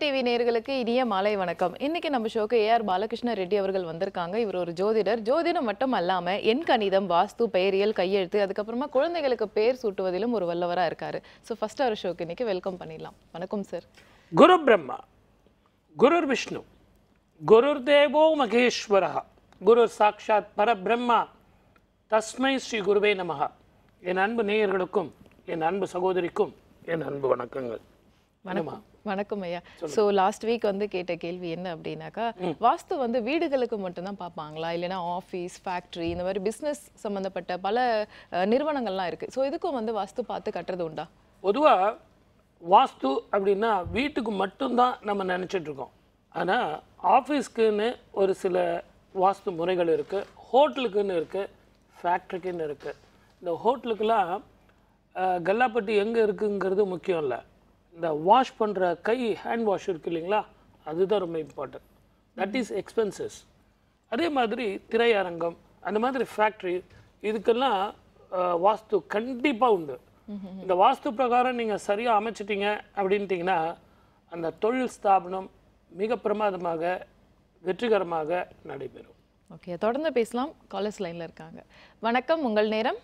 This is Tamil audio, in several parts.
டிவி நேயர்களுக்கு இனிய மாலை வணக்கம் இன்னைக்கு நம்ம ஷோக்கு ஏஆர் பாலகிருஷ்ண ரெட்டி அவர்கள் வந்திருக்காங்க இவர் ஒரு ஜோதிடர் ஜோதிடம் மட்டும் அல்லாம எண் கணிதம் வாஸ்து பெயரியல் கையெழுத்து அதுக்கப்புறமா குழந்தைகளுக்கு பேர் சூட்டுவதிலும் ஒரு வல்லவரா இருக்காரு ஸோ ஃபர்ஸ்ட் அவர் ஷோக்கு இன்னைக்கு வெல்கம் பண்ணிடலாம் வணக்கம் சார் குரு பிரம்மா குருர் விஷ்ணு குருர் தேவோ மகேஸ்வரः குரு சாட்சாத் பரபிரம்மா தஸ்மை ஸ்ரீ குருவே நமஹ என் அன்பு நேயர்களுக்கும் என் அன்பு சகோதரிக்கும் என் அன்பு வணக்கங்கள் வணக்கம் வணக்கம் ஐயா ஸோ லாஸ்ட் வீக் வந்து கேட்ட கேள்வி என்ன அப்படின்னாக்கா வாஸ்து வந்து வீடுகளுக்கு மட்டும்தான் பார்ப்பாங்களா இல்லைன்னா ஆஃபீஸ் ஃபேக்ட்ரி இந்த மாதிரி பிஸ்னஸ் சம்மந்தப்பட்ட பல அஹ், நிறுவனங்கள்லாம் இருக்கு ஸோ இதுக்கும் வந்து வாஸ்து பார்த்து கட்டுறது உண்டா பொதுவாக வாஸ்து அப்படின்னா வீட்டுக்கு மட்டும்தான் நம்ம நினைச்சிட்டு இருக்கோம் ஆனால் ஆஃபீஸ்க்குன்னு ஒரு சில வாஸ்து முறைகள் இருக்குது ஹோட்டலுக்குன்னு இருக்குது ஃபேக்ட்ரிக்குன்னு இருக்குது இந்த ஹோட்டலுக்கெல்லாம் அஹ், கல்லாப்பட்டி எங்கே இருக்குங்கிறது முக்கியம் இல்லை இந்த வாஷ் பண்ணுற கை ஹேண்ட் வாஷ் இருக்கு இல்லைங்களா அதுதான் ரொம்ப இம்பார்ட்டன்ட் தட் இஸ் எக்ஸ்பென்சஸ் அதே மாதிரி திரையரங்கம் அந்த மாதிரி ஃபேக்ட்ரி இதுக்கெல்லாம் அஹ், வாஸ்து கண்டிப்பாக உண்டு இந்த வாஸ்து பிரகாரம் நீங்கள் சரியாக அமைச்சிட்டீங்க அப்படின்ட்டிங்கன்னா அந்த தொழில் ஸ்தாபனம் மிக பிரமாதமாக வெற்றிகரமாக நடைபெறும் ஓகே தொடர்ந்து பேசலாம் காலர்ஸ் லைன்ல இருக்காங்க வணக்கம் உங்கள் நேரம்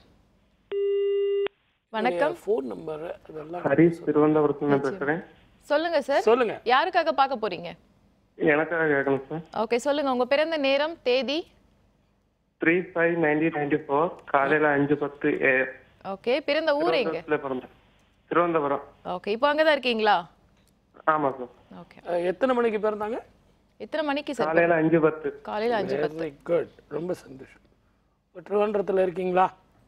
வணக்கம் ஃபோன் நம்பர் அதெல்லாம் ஹரிஷ் திருவனந்தபுரத்துல பேசுறேன் சொல்லுங்க சார் சொல்லுங்க யாருக்காக பார்க்க போறீங்க எனக்காக கேட்கணும் சார் ஓகே சொல்லுங்க உங்க பிறந்த நேரம் தேதி three five nineteen ninety four காலையில அஞ்சு பத்து ஏஎம் ஓகே பிறந்த ஊர் எங்க பிறந்தேன் திருவனந்தபுரம் ஓகே இப்போ அங்கதான் இருக்கீங்களா ஆமா சார் ஓகே அஹ், எத்தனை மணிக்கு பிறந்தாங்க எத்தனை மணிக்கு சார் காலையில அஞ்சு பத்து காலையில அஞ்சு பத்து வெரி குட் ரொம்ப சந்தோஷம் இப்போ திருவனந்தபுரத்தில் இருக்கீங்களா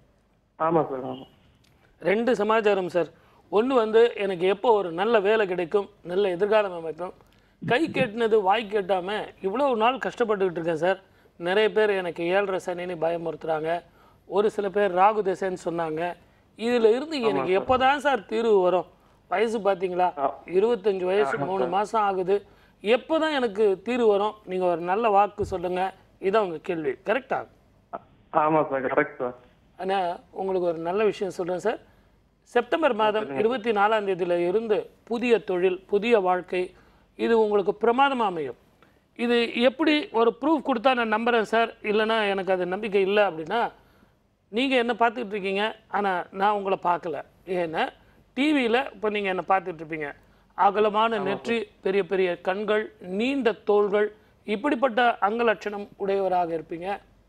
ஆமா சார் ஆமா ரெண்டு சமாச்சாரம் சார் ஒன்று வந்து எனக்கு எப்போ ஒரு நல்ல வேலை கிடைக்கும் நல்ல எதிர்காலம் அமைக்கும் கை கேட்டினது வாய் கேட்டாம இவ்வளோ நாள் கஷ்டப்பட்டுக்கிட்டு இருக்கேன் சார் நிறைய பேர் எனக்கு ஏழரை சனின்னு பயமுறுத்துறாங்க ஒரு சில பேர் ராகு திசைன்னு சொன்னாங்க இதில் இருந்து எனக்கு எப்போதான் சார் தீர்வு வரும் வயசு பார்த்தீங்களா இருபத்தஞ்சு வயசு மூணு மாதம் ஆகுது எப்போ தான் எனக்கு தீர்வு வரும் நீங்கள் ஒரு நல்ல வாக்கு சொல்லுங்கள் இதான் உங்கள் கேள்வி கரெக்டா ஆ- ஆமா சார் கரெக்ட் சார் ஆனால் உங்களுக்கு ஒரு நல்ல விஷயம் சொல்கிறேன் சார் செப்டம்பர் மாதம் இருபத்தி நாலாம் தேதியில இருந்து புதிய தொழில் புதிய வாழ்க்கை இது உங்களுக்கு பிரமாதமாக அமையும் இது எப்படி ஒரு ப்ரூஃப் கொடுத்தா நான் நம்புகிறேன் சார் இல்லைன்னா எனக்கு அது நம்பிக்கை இல்லை அப்படின்னா நீங்கள் என்ன பார்த்துட்டு இருக்கீங்க ஆனால் நான் உங்களை பார்க்கல ஏன்னா டிவியில் இப்போ நீங்கள் என்ன பார்த்துட்டு இருப்பீங்க அகலமான நெற்றி பெரிய பெரிய கண்கள் நீண்ட தோள்கள் இப்படிப்பட்ட அங்கலட்சணம் உடையவராக இருப்பீங்க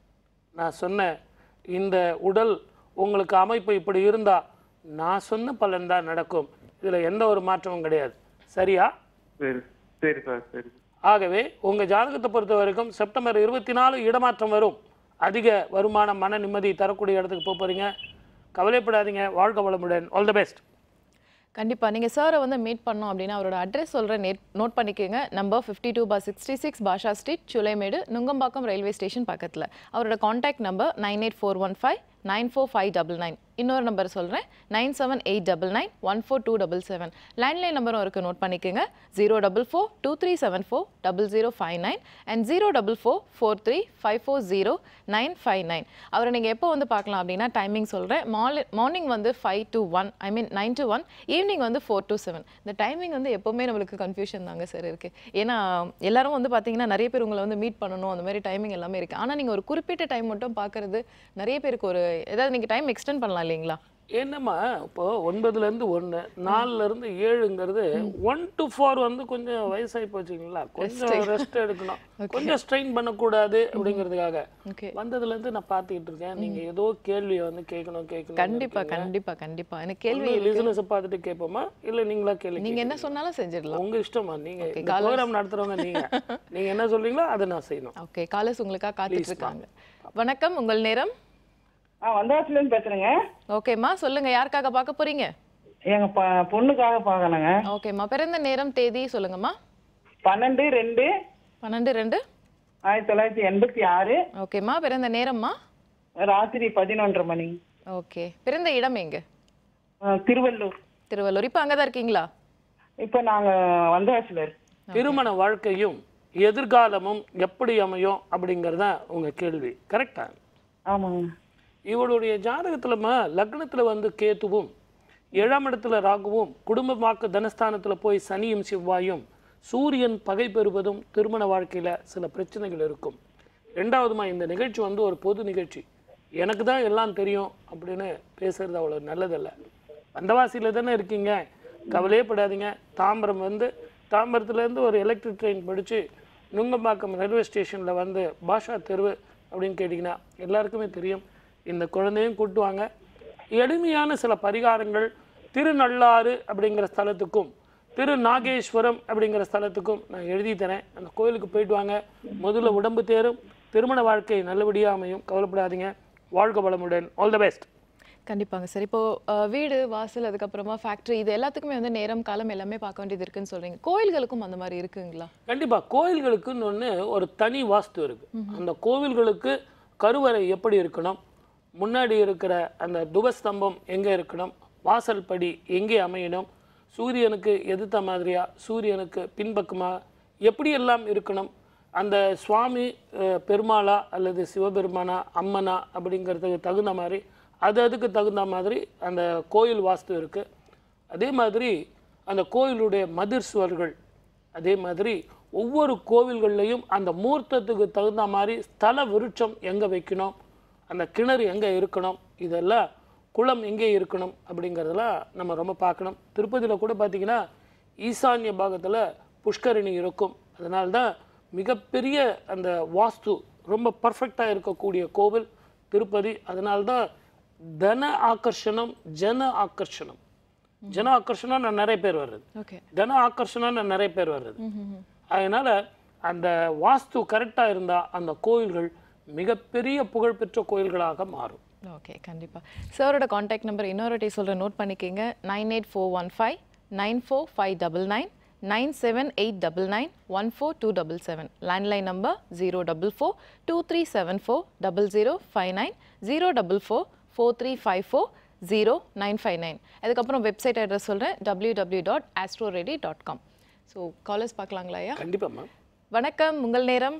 நான் சொன்ன இந்த உடல் உங்களுக்கு அமைப்பு இப்படி இருந்தா நான் சொன்ன பலன் தான் நடக்கும் இதில் எந்த ஒரு மாற்றமும் கிடையாது சரியா சரி சரி சார் சரி ஆகவே உங்கள் ஜாதகத்தை பொறுத்த வரைக்கும் செப்டம்பர் இருபத்தி நாலு இடமாற்றம் வரும் அதிக வருமானம் மன நிம்மதி தரக்கூடிய இடத்துக்கு போக போகிறீங்க கவலைப்படாதீங்க வாழ்க வளமுடன் ஆல் த பெஸ்ட் கண்டிப்பா நீங்க சாரை வந்து மீட் பண்ணோம் அப்படின்னா அவரோட அட்ரஸ் சொல்றேன் நோட் பண்ணிக்கோங்க number fifty two four sixty six Basha street Choolaimedu Nungambakkam railway station பக்கத்துல அவரோட contact number nine eight four one five nine four five double nine இன்னொரு நம்பர் சொல்கிறேன் nine seven eight double nine one four two double seven landline நம்பரும் இருக்குது நோட் பண்ணிக்கோங்க zero double four two three seven four double zero five nine and zero double four four three five four zero nine five nine அவரை நீங்கள் எப்போ வந்து பார்க்கலாம் அப்படின்னா டைமிங் சொல்கிறேன் மார்னிங் மார்னிங் வந்து five to one I mean nine to one evening வந்து ஃபோர் டு செவன் இந்த டைமிங் வந்து எப்போவுமே நம்மளுக்கு கன்ஃபியூஷன் தாங்க சார் இருக்குது ஏன்னா எல்லாரும் வந்து பார்த்தீங்கன்னா நிறைய பேர் உங்களை வந்து மீட் பண்ணணும் அந்த மாதிரி டைமிங் எல்லாமே இருக்குது ஆனால் நீங்கள் ஒரு குறிப்பிட்ட டைம் மட்டும் பார்க்கறது நிறைய பேருக்கு ஒரு ஏதாவது நீங்கள் டைம் எக்ஸ்டெண்ட் பண்ணலாம் இல்லைங்களா என்னம்மா இப்போ ஒன்பதுலேருந்து ஒன்று நாலுலேருந்து ஏழுங்கிறது ஒன் டு ஃபோர் வந்து கொஞ்சம் வயசாகி போச்சுங்களா கொஞ்சம் ரெஸ்ட் எடுக்கணும் கொஞ்சம் ஸ்ட்ரெயின் பண்ணக்கூடாது அப்படிங்கிறதுக்காக ஓகே வந்ததுலேருந்து நான் பார்த்துக்கிட்டு இருக்கேன் நீங்கள் ஏதோ கேள்வியை வந்து கேட்கணும் கேட்கணும் கண்டிப்பா கண்டிப்பா கண்டிப்பா எனக்கு கேள்வி லிசனஸை பார்த்துட்டு கேட்போமா இல்லை நீங்களா கேள்வி நீங்க என்ன சொன்னாலும் செஞ்சிடலாம் உங்க இஷ்டமா நீங்க இந்த ப்ரோக்ராம் நடத்துறவங்க நீங்க நீங்க என்ன சொல்றீங்களோ அதை நான் செய்யணும் ஓகே காலர்ஸ் உங்களுக்காக காத்துட்டு இருக்காங்க வணக்கம் உங்கள் நேரம் ஆ வந்தாச்சுலேருந்து பேசுறேங்க ஓகேம்மா சொல்லுங்க யாருக்காக பார்க்க போறீங்க எங்க ப பொண்ணுக்காக பார்க்கணுங்க ஓகேம்மா பிறந்த நேரம் தேதி சொல்லுங்கம்மா பன்னெண்டு ரெண்டு பன்னெண்டு ரெண்டு ஆயிரத்தி தொள்ளாயிரத்தி எண்பத்தி ஆறு ஓகேம்மா பிறந்த நேரம்மா ராத்திரி பதினொன்றரை மணி ஓகே பிறந்த இடம் எங்க ஆ, திருவள்ளூர் திருவள்ளூர் இப்போ அங்கதான் இருக்கீங்களா இப்போ நாங்க வந்தாச்சுல இருக்கோம் திருமண வாழ்க்கையும் எதிர்காலமும் எப்படி அமையும் அப்படிங்கறது தான் உங்க கேள்வி கரெக்டா ஆமாங்க இவளுடைய ஜாதகத்துலமா லக்னத்துல வந்து கேத்துவும் ஏழாம் இடத்துல ராகுவும் குடும்பமாக்கு தனஸ்தானத்துல போய் சனியும் செவ்வாயும் சூரியன் பகை பெறுவதும் திருமண வாழ்க்கையில் சில பிரச்சனைகள் இருக்கும் ரெண்டாவதுமா இந்த நிகழ்ச்சி வந்து ஒரு பொது நிகழ்ச்சி எனக்கு தான் எல்லாம் தெரியும் அப்படின்னு பேசுறது அவ்வளோ நல்லதல்ல வந்தவாசியில் தானே இருக்கீங்க கவலையே படாதீங்க தாம்பரம் வந்து தாம்பரத்துலேருந்து ஒரு எலக்ட்ரிக் ட்ரெயின் பிடிச்சி நுங்கம்பாக்கம் ரயில்வே ஸ்டேஷனில் வந்து பாஷா தெருவு அப்படின்னு கேட்டிங்கன்னா எல்லாருக்குமே தெரியும் இந்த குழந்தையும் கூட்டுவாங்க எளிமையான சில பரிகாரங்கள் திருநள்ளாறு அப்படிங்கிற ஸ்தலத்துக்கும் திரு நாகேஸ்வரம் அப்படிங்கிற ஸ்தலத்துக்கும் நான் எழுதி தரேன் அந்த கோயிலுக்கு போயிட்டு வாங்க முதல்ல உடம்பு தேரும் திருமண வாழ்க்கை நல்லபடியாக அமையும் கவலைப்படாதீங்க வாழ்க வளமுடன் ஆல் த பெஸ்ட் கண்டிப்பாங்க சார் இப்போ அஹ், வீடு வாசல் அதுக்கப்புறமா ஃபேக்ட்ரி இது எல்லாத்துக்குமே வந்து நேரம் காலம் எல்லாமே பார்க்க வேண்டியது இருக்குன்னு சொல்றீங்க கோயில்களுக்கும் அந்த மாதிரி இருக்குங்களா கண்டிப்பாக கோயில்களுக்குன்னு ஒன்று ஒரு தனி வாஸ்து இருக்கு அந்த கோவில்களுக்கு கருவறை எப்படி இருக்கணும் முன்னாடி இருக்கிற அந்த துபஸ்தம்பம் எங்கே இருக்கணும் வாசல் படி எங்கே அமையணும் சூரியனுக்கு எதிர்த்த மாதிரியா சூரியனுக்கு பின்பக்கமா எப்படியெல்லாம் இருக்கணும் அந்த சுவாமி அஹ், பெருமாளா அல்லது சிவபெருமானா அம்மனா அப்படிங்கிறதுக்கு தகுந்த மாதிரி அது அதுக்கு தகுந்த மாதிரி அந்த கோயில் வாஸ்து இருக்குது அதே மாதிரி அந்த கோயிலுடைய மதிர் சுவர்கள் அதே மாதிரி ஒவ்வொரு கோவில்கள்லையும் அந்த மூர்த்தத்துக்கு தகுந்த மாதிரி ஸ்தல விருட்சம் எங்கே வைக்கணும் அந்த கிணறு எங்கே இருக்கணும் இதெல்லாம் குளம் எங்கே இருக்கணும் அப்படிங்கிறதெல்லாம் நம்ம ரொம்ப பார்க்கணும் திருப்பதியில் கூட பார்த்தீங்கன்னா ஈசான்ய பாகத்தில் புஷ்கரணி இருக்கும் அதனால தான் மிகப்பெரிய அந்த வாஸ்து ரொம்ப பர்ஃபெக்டாக இருக்கக்கூடிய கோவில் திருப்பதி அதனால தான் தன ஆகர்ஷணம் ஜன ஆகர்ஷணம் ஜன ஆகர்ஷணம் நான் நிறைய பேர் வர்றது ஓகே தன ஆகர்ஷணம் நான் நிறைய பேர் வர்றது அதனால அந்த வாஸ்து கரெக்டாக இருந்தால் அந்த கோயில்கள் மிகப்பெரிய புகழ்பெற்ற கோயில்களாக மாறும் ஓகே கண்டிப்பா சாரோட காண்டாக்ட் நம்பர் இன்னொரு டே சொல்கிறேன் நோட் பண்ணிக்கோங்க nine eight four one five nine four five double nine nine seven eight double nine one four two double seven landline number zero double four two three seven four double zero five nine zero double four four three five four zero nine five nine அதுக்கப்புறம் வெப்சைட் அட்ரஸ் சொல்கிறேன் W W dot astro ready dot com so callers பார்க்கலாங்களா ஐயா கண்டிப்பாம்மா வணக்கம் உங்கள் நேரம்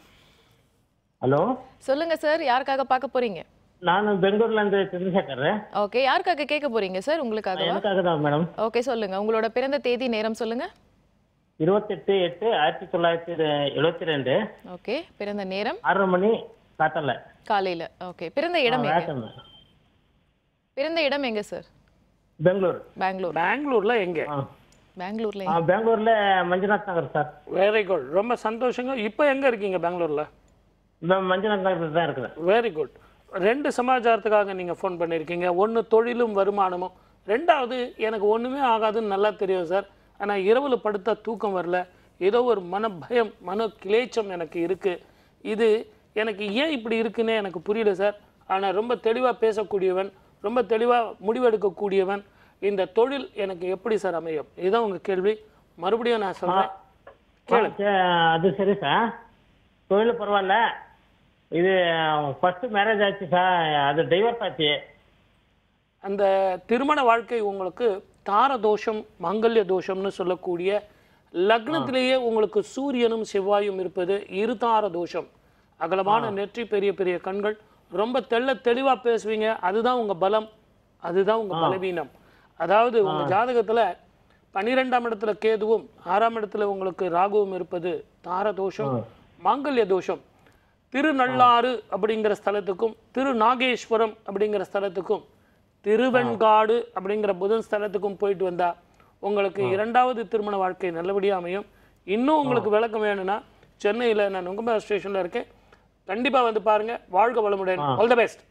ஹலோ சொல்லுங்க சார் யாருக்காக பார்க்க போறீங்க நான் பெங்களூர்ல இருந்து சந்திரசேகர் ஓகே யாருக்காக கேட்க போறீங்க சார் உங்களுக்காகவா எனக்காக தான் மேடம் ஓகே சொல்லுங்க உங்களோட பிறந்த தேதி நேரம் சொல்லுங்க இருபத்தெட்டு எட்டு ஆயிரத்தி தொள்ளாயிரத்தி எழுபத்தி ரெண்டு ஓகே பிறந்த நேரம் ஆறரை மணி காத்தல காலையில ஓகே பிறந்த இடம் எங்க வேட்டம் பிறந்த இடம் எங்க சார் பெங்களூர் பெங்களூர் பெங்களூர்ல எங்கே ஆ. பெங்களூர்ல ஆ, பெங்களூர்ல Manjunath Nagar sir very good ரொம்ப சந்தோஷங்க இப்போ எங்கே இருக்கீங்க பெங்களூரில் நான் மஞ்சுநாத் நகர் தான் இருக்கிறேன் வெரி குட் ரெண்டு சமாச்சாரத்துக்காக நீங்கள் ஃபோன் பண்ணியிருக்கீங்க ஒன்று தொழிலும் வருமானமும் ரெண்டாவது எனக்கு ஒன்றுமே ஆகாதுன்னு நல்லா தெரியும் சார் ஆனால் இரவில் படுத்தா தூக்கம் வரல ஏதோ ஒரு மன பயம் மன கிளேச்சம் எனக்கு இருக்குது இது எனக்கு ஏன் இப்படி இருக்குன்னே எனக்கு புரியல சார் ஆனால் ரொம்ப தெளிவாக பேசக்கூடியவன் ரொம்ப தெளிவாக முடிவெடுக்கக்கூடியவன் இந்த தொழில் எனக்கு எப்படி சார் அமையும் இதுதான் உங்கள் கேள்வி மறுபடியும் நான் சொல்கிறேன் ஆ, சே- அது சரி சார் தொழில் பரவாயில்ல இது ஃபர்ஸ்ட் மேரேஜ் ஆச்சு சார் அது டைவர்ஸ் ஆச்சு அந்த திருமண வாழ்க்கை உங்களுக்கு தார தோஷம் மாங்கல்ய தோஷம்னு சொல்லக்கூடிய லக்னத்திலேயே உங்களுக்கு சூரியனும் செவ்வாயும் இருப்பது இருதார தோஷம் அகலமான நெற்றி பெரிய பெரிய கண்கள் ரொம்ப தெள்ள தெளிவா பேசுவீங்க அதுதான் உங்க பலம் அதுதான் உங்க பலவீனம் அதாவது உங்க ஜாதகத்துல பன்னிரெண்டாம் இடத்துல கேதுவும் ஆறாம் இடத்துல உங்களுக்கு ராகுவும் இருப்பது தார தோஷம் மாங்கல்ய தோஷம் திருநள்ளாறு அப்படிங்கிற ஸ்தலத்துக்கும் திரு நாகேஸ்வரம் அப்படிங்கிற ஸ்தலத்துக்கும் திருவெண்காடு அப்படிங்கிற புதன் ஸ்தலத்துக்கும் போயிட்டு வந்தா உங்களுக்கு இரண்டாவது திருமண வாழ்க்கை நல்லபடியா அமையும் இன்னும் உங்களுக்கு விளக்கம் வேணும்னா சென்னையில நான் நுங்கம்பார் ஸ்டேஷன்ல இருக்கேன் கண்டிப்பா வந்து பாருங்க வாழ்க வளமுடன் all the best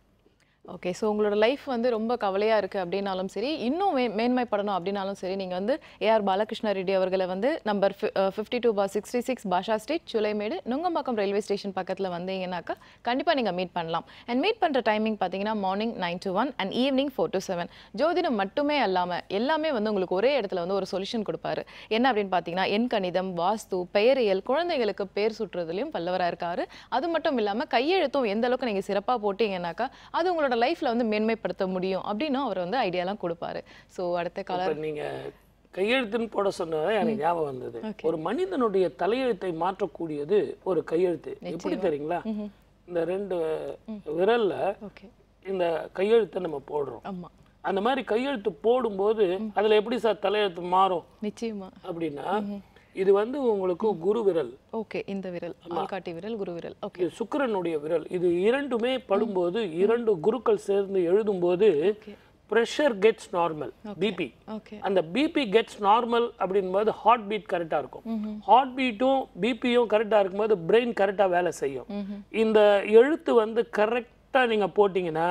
okay so உங்களோட லைஃப் வந்து ரொம்ப கவலையாக இருக்குது அப்படின்னாலும் சரி இன்னும் மே மேன்மைப்படணும் அப்படின்னாலும் சரி நீங்கள் வந்து ஏஆர் பாலகிருஷ்ண ரெட்டி அவர்களை வந்து number fifty two four sixty six Basha street Choolaimedu Nungambakkam railway station பக்கத்தில் வந்தீங்கன்னாக்கா கண்டிப்பாக நீங்கள் மீட் பண்ணலாம் அண்ட் மீட் பண்ணுற டைமிங் பார்த்தீங்கன்னா morning nine to one and evening four to seven ஜோதிடம் மட்டுமே அல்லாமல் எல்லாமே வந்து உங்களுக்கு ஒரே இடத்துல வந்து ஒரு சொல்யூஷன் கொடுப்பாரு என்ன அப்படின்னு பார்த்தீங்கன்னா எண் கணிதம் வாஸ்து பெயரியல் குழந்தைகளுக்கு பேர் சுற்றுறதுலையும் வல்லவராக இருக்காரு அது மட்டும் இல்லாமல் கையெழுத்தும் எந்த அளவுக்கு நீங்கள் சிறப்பாக போட்டீங்கன்னாக்கா அது உங்களோட லைஃப்ல வந்து மேன்மைப்படுத்த முடியும் அப்படின்னு அவர் வந்து ஐடியாலாம் கொடுப்பாரு ஸோ அடுத்த காலர் இப்ப நீங்க கையெழுத்துன்னு போட சொன்னது எனக்கு ஞாபகம் வந்தது ஒரு மனிதனுடைய தலையெழுத்தை மாற்றக்கூடியது ஒரு கையெழுத்து எப்படி தெரியுங்களா இந்த ரெண்டு விரல்ல ஓகே இந்த கையெழுத்தை நம்ம போடுறோம் ஆமா அந்த மாதிரி கையெழுத்து போடும்போது அதுல எப்படி சார் தலையெழுத்து மாறும் நிச்சயமா அப்படின்னா இது வந்து உங்களுக்கு குரு விரல் ஓகே இந்த விரல் ஆள்காட்டி விரல் குரு விரல் ஓகே இது சுக்கிரனுடைய விரல் இது இரண்டுமே படும்போது இரண்டு குருக்கள் சேர்ந்து எழுதும்போது pressure gets normal BP okay அந்த பிபி கெட்ஸ் நார்மல் அப்படின்போது ஹார்ட் பீட் கரெக்டாக இருக்கும் ஹார்ட் பீட்டும் பிபியும் கரெக்டாக இருக்கும்போது பிரெயின் கரெக்டாக வேலை செய்யும் இந்த எழுத்து வந்து கரெக்டாக நீங்கள் போட்டிங்கன்னா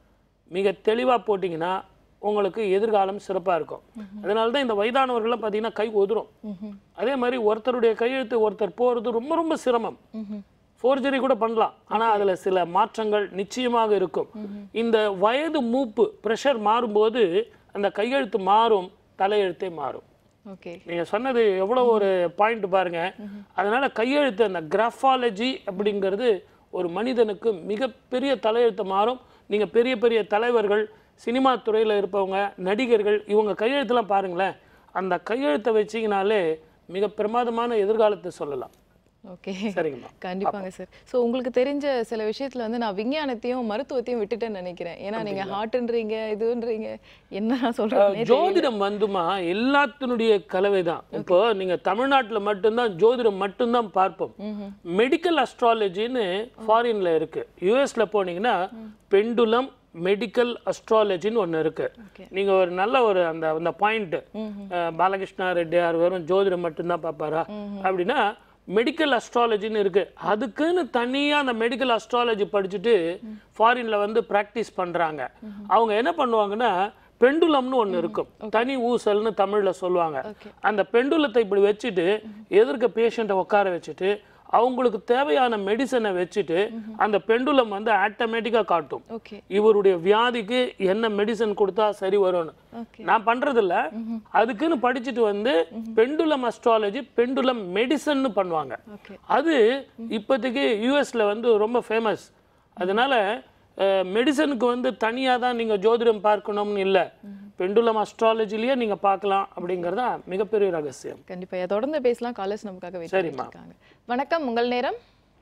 மிக தெளிவாக போட்டிங்கன்னா உங்களுக்கு எதிர்காலம் சிறப்பாக இருக்கும் அதனால தான் இந்த வயதானவர்கள்லாம் பார்த்தீங்கன்னா கை ஒதுரும் அதே மாதிரி ஒருத்தருடைய கையெழுத்து ஒருத்தர் போகிறது ரொம்ப ரொம்ப சிரமம் ஃபோர்ஜரி கூட பண்ணலாம் ஆனா அதுல சில மாற்றங்கள் நிச்சயமாக இருக்கும் இந்த வயது மூப்பு ப்ரெஷர் மாறும்போது அந்த கையெழுத்து மாறும் தலையெழுத்தே மாறும் ஓகே நீங்க சொன்னது எவ்வளவு ஒரு பாயிண்ட் பாருங்க அதனால கையெழுத்து அந்த கிராஃபாலஜி அப்படிங்கிறது ஒரு மனிதனுக்கு மிகப்பெரிய தலையெழுத்து மாறும் நீங்க பெரிய பெரிய தலைவர்கள் சினிமா துறையில இருப்பவங்க நடிகர்கள் இவங்க கையெழுத்துலாம் பாருங்களேன் அந்த கையெழுத்தை வச்சீங்கனாலே மிக பிரமாதமான எதிர்காலத்தை சொல்லலாம் ஓகே சரிங்கம்மா கண்டிப்பாங்க சார் ஸோ உங்களுக்கு தெரிஞ்ச சில விஷயத்துல வந்து நான் விஞ்ஞானத்தையும் மருத்துவத்தையும் விட்டுட்டேன்னு நினைக்கிறேன் ஏன்னா நீங்க ஹார்ட்ன்றீங்க இதுன்றீங்க என்ன நான் சொல்றேன் ஜோதிடம் வந்துமா எல்லாத்தினுடைய கலவை தான் இப்போ நீங்க தமிழ்நாட்டுல மட்டும்தான் ஜோதிடம் மட்டும்தான் பார்ப்போம் மெடிக்கல் அஸ்ட்ராலஜின்னு ஃபாரின்ல இருக்கு யூஎஸ்ல போனீங்கன்னா பெண்டுலம் மெடிக்கல் அஸ்ட்ராலஜின்னு ஒன்று இருக்கு நீங்க ஒரு நல்ல ஒரு அந்த அந்த பாயிண்ட் பாலகிருஷ்ணா ரெட்டியார் வெறும் ஜோதிடம் மட்டும்தான் பார்ப்பாரா அப்படின்னா மெடிக்கல் அஸ்ட்ராலஜின்னு இருக்கு அதுக்குன்னு தனியா அந்த மெடிக்கல் அஸ்ட்ராலஜி படிச்சுட்டு ஃபாரின்ல வந்து ப்ராக்டிஸ் பண்றாங்க அவங்க என்ன பண்ணுவாங்கன்னா பெண்டுலம்னு ஒன்று இருக்கும் தனி ஊசல்னு தமிழ்ல சொல்லுவாங்க அந்த பெண்டுலத்தை இப்படி வச்சுட்டு எதிர்க்க பேஷண்ட்டை உட்கார வச்சுட்டு அவங்களுக்கு தேவையான மெடிசனை வச்சுட்டு அந்த பெண்டுலம் வந்து ஆட்டோமேட்டிக்காக காட்டும் ஓகே இவருடைய வியாதிக்கு என்ன மெடிசன் கொடுத்தா சரி வரும்னு ஓகே நான் பண்றது இல்ல அதுக்குன்னு படிச்சுட்டு வந்து பெண்டுலம் அஸ்ட்ராலஜி பெண்டுலம் மெடிசன்னு பண்ணுவாங்க ஓகே அது இப்போதைக்கு யூஎஸ்ல வந்து ரொம்ப ஃபேமஸ் அதனால மெடிசனுக்கு வந்து தனியாக தான் நீங்கள் ஜோதிடம் பார்க்கணும்னு இல்லை பெண்டுலம் அஸ்ட்ராலஜிலேயே நீங்கள் பார்க்கலாம் அப்படிங்கிறது தான் மிகப்பெரிய ரகசியம் கண்டிப்பா இதை தொடர்ந்து பேசலாம் காலேஜ் நமக்காக வெயிட் சரிம்மா. இருக்காங்க வணக்கம் உங்கள் நேரம்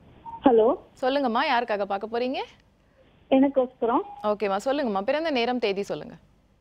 ஹலோ சொல்லுங்கம்மா யாருக்காக பார்க்க போறீங்க எனக்கோஸ்கரம் ஓகேம்மா சொல்லுங்கம்மா பிறந்த நேரம் தேதி சொல்லுங்க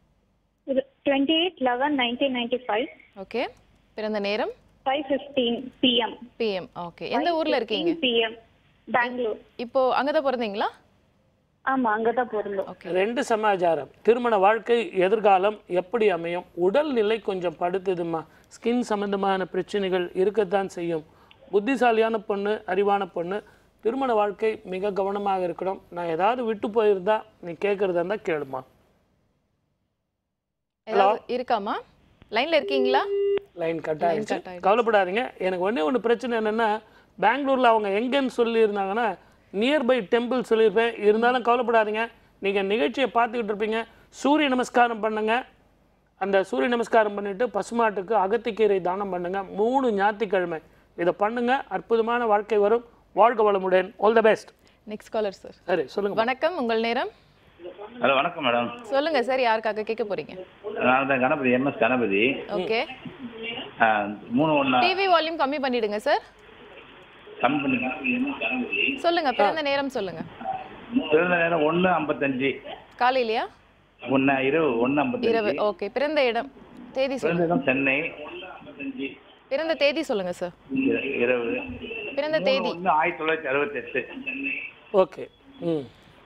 twenty eight eleven nineteen ninety five okay பிறந்த நேரம் five fifteen PM PM okay எந்த ஊர்ல இருக்கீங்க பிஎம் பெங்களூர் இப்போ அங்கதான் பிறந்தீங்களா ஆமா அங்கதான் பிறந்தோம் ரெண்டு சமாச்சாரம் திருமண வாழ்க்கை எதிர்காலம் எப்படி அமையும் உடல்நிலை கொஞ்சம் படுத்துதுமா ஸ்கின் சம்பந்தமான பிரச்சனைகள் இருக்கத்தான் செய்யும் புத்திசாலியான பொண்ணு அறிவான பொண்ணு திருமண வாழ்க்கை மிக கவனமாக இருக்கணும் நான் ஏதாவது விட்டு போயிருந்தா நீ கேட்குறதா இருந்தால் கேளுமா ஏதாவது இருக்காமா லைன்ல இருக்கீங்களா லைன் கட் ஆயிடுச்சு cut ஆயிடுச்சு. கவலைப்படாதீங்க எனக்கு ஒண்ணே ஒன்று பிரச்சனை என்னென்னா பெங்களூரில் அவங்க எங்கேன்னு சொல்லியிருந்தாங்கன்னா நியர்பை டெம்பிள் சொல்லியிருப்பேன் இருந்தாலும் கவலைப்படாதீங்க நீங்கள் நிகழ்ச்சியை பார்த்துக்கிட்டு இருப்பீங்க சூரிய நமஸ்காரம் பண்ணுங்க அந்த சூரிய நமஸ்காரம் பண்ணிட்டு பசுமாட்டுக்கு அகத்திக்கீரை தானம் பண்ணுங்க மூணு ஞாயிற்றுக்கிழமை இதை பண்ணுங்க அற்புதமான வாழ்க்கை வரும் வாழ்க வளமுடன் all the best next caller sir சரி சொல்லுங்க வணக்கம் உங்கள் நேரம் ஹலோ வணக்கம் மேடம் சொல்லுங்க சார் யாருக்காக கேட்க போறீங்க நான் தான் கணபதி எம்எஸ் கணபதி ஓகே ஆ, மூணு ஒன்றா டிவி வால்யூம் கம்மி பண்ணிடுங்க சார் கம்மி பண்ணி MS கணபதி சொல்லுங்க பிறந்த நேரம் சொல்லுங்க பிறந்த நேரம் ஒன்று ஐம்பத்தஞ்சு காலையிலயா ஒன்று இரவு ஒன்று இரவு ஐம்பத்தஞ்சு ஓகே பிறந்த இடம் தேதி பிறந்த சொல்லுங்க இடம் சென்னை ஐம்பத்தஞ்சு பிறந்த தேதி சொல்லுங்க சார் இர- இரவு பிறந்த தேதி ஒன்று ஆயிரத்தி தொள்ளாயிரத்தி அறுபத்தெட்டு சென்னை ஓகே ம்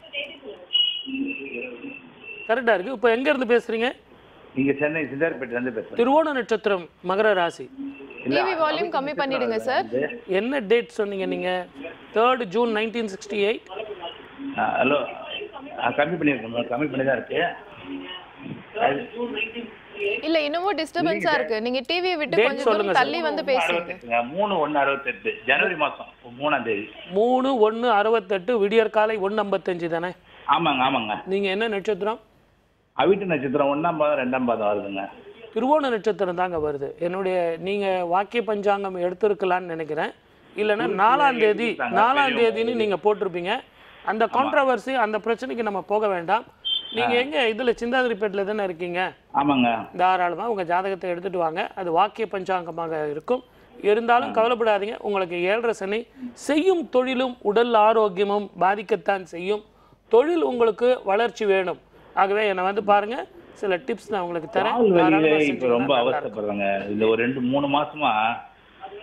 கரெக்டாக இருக்குது இப்போ எங்கேருந்து பேசுகிறீங்க இங்கே சென்னை சிந்தார்பேட்டிலேருந்து பேசுகிறேன் திருவோண நட்சத்திரம் மகர ராசி டிவி வால்யூம் கம்மி பண்ணிடுங்க சார் என்ன டேட் சொன்னீங்க நீங்க third June nineteen sixty eight hello கம்மி பண்ணியிருக்கேன் மேடம் கம்மி பண்ணி தான் இருக்கு அது இல்ல இன்னமும் டிஸ்டர்பன்ஸா இருக்கு நீங்க டிவி விட்டு Date கொஞ்சம் சொல்லுங்க தூரம் தள்ளி வந்து பேசுங்க அறுபத்தெட்டுங்க மூணு ஒன்று அறுபத்தெட்டு ஜனவரி மாதம் மூணாம் தேதி மூணு ஒன்று அறுபத்தெட்டு விடியற் காலை ஒன்று ஐம்பத்தஞ்சு தானே ஆமாங்க ஆமாங்க நீங்க என்ன நட்சத்திரம் அவிட்டு நட்சத்திரம் ஒன்றாம் பாதம் ரெண்டாம் பாதம் வருதுங்க திருவோண நட்சத்திரம் தாங்க வருது என்னுடைய நீங்க வாக்கிய பஞ்சாங்கம் எடுத்திருக்கலாம்னு நினைக்கிறேன் இல்லைன்னா நாலாம் தேதி நாலாம் தேதின்னு நீங்க போட்டிருப்பீங்க அந்த கான்ட்ரவர்சி அந்த பிரச்சனைக்கு நம்ம போக வேண்டாம் நீங்க எங்க இதுல சிந்தாதிரிப்பேட்டில் தானே இருக்கீங்க ஆமாங்க தாராளமாக உங்கள் ஜாதகத்தை எடுத்துட்டு வாங்க அது வாக்கிய பஞ்சாங்கமாக இருக்கும் இருந்தாலும் கவலைப்படாதீங்க உங்களுக்கு ஏழரை சனி செய்யும் தொழிலும் உடல் ஆரோக்கியமும் பாதிக்கத்தான் செய்யும் தொழில் உங்களுக்கு வளர்ச்சி வேணும் ஆகவே என்னை வந்து பாருங்க சில டிப்ஸ் நான் உங்களுக்கு தரேன் கால் வலியில தாராளமா இப்ப ரொம்ப செஞ்சீங்கன்னா நல்லா இருக்கும். அவஸ்தைப்படுறாங்க இந்த ஒரு ரெண்டு மூணு மாசமா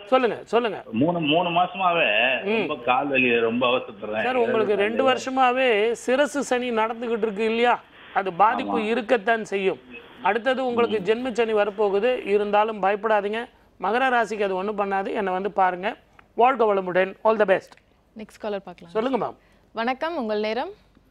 சொல்லுங்க சொல்லுங்க மூணு மூணு மாசமாவே ரொம்ப கால் வலி ரொம்ப அவசரப்படுறேன் சார் உங்களுக்கு ரெண்டு வருஷமாவே சிரசு சனி நடந்துகிட்டு இருக்கு இல்லையா அது பாதிப்பு இருக்கத்தான் செய்யும் அடுத்தது உங்களுக்கு ஜென்ம சனி வரப்போகுது இருந்தாலும் பயப்படாதீங்க மகர ராசிக்கு அது ஒன்றும் பண்ணாது என்னை வந்து பாருங்க வாழ்க வளமுடன் all the best next caller பார்க்கலாம் சொல்லுங்க மேம் வணக்கம் உங்கள் நேரம்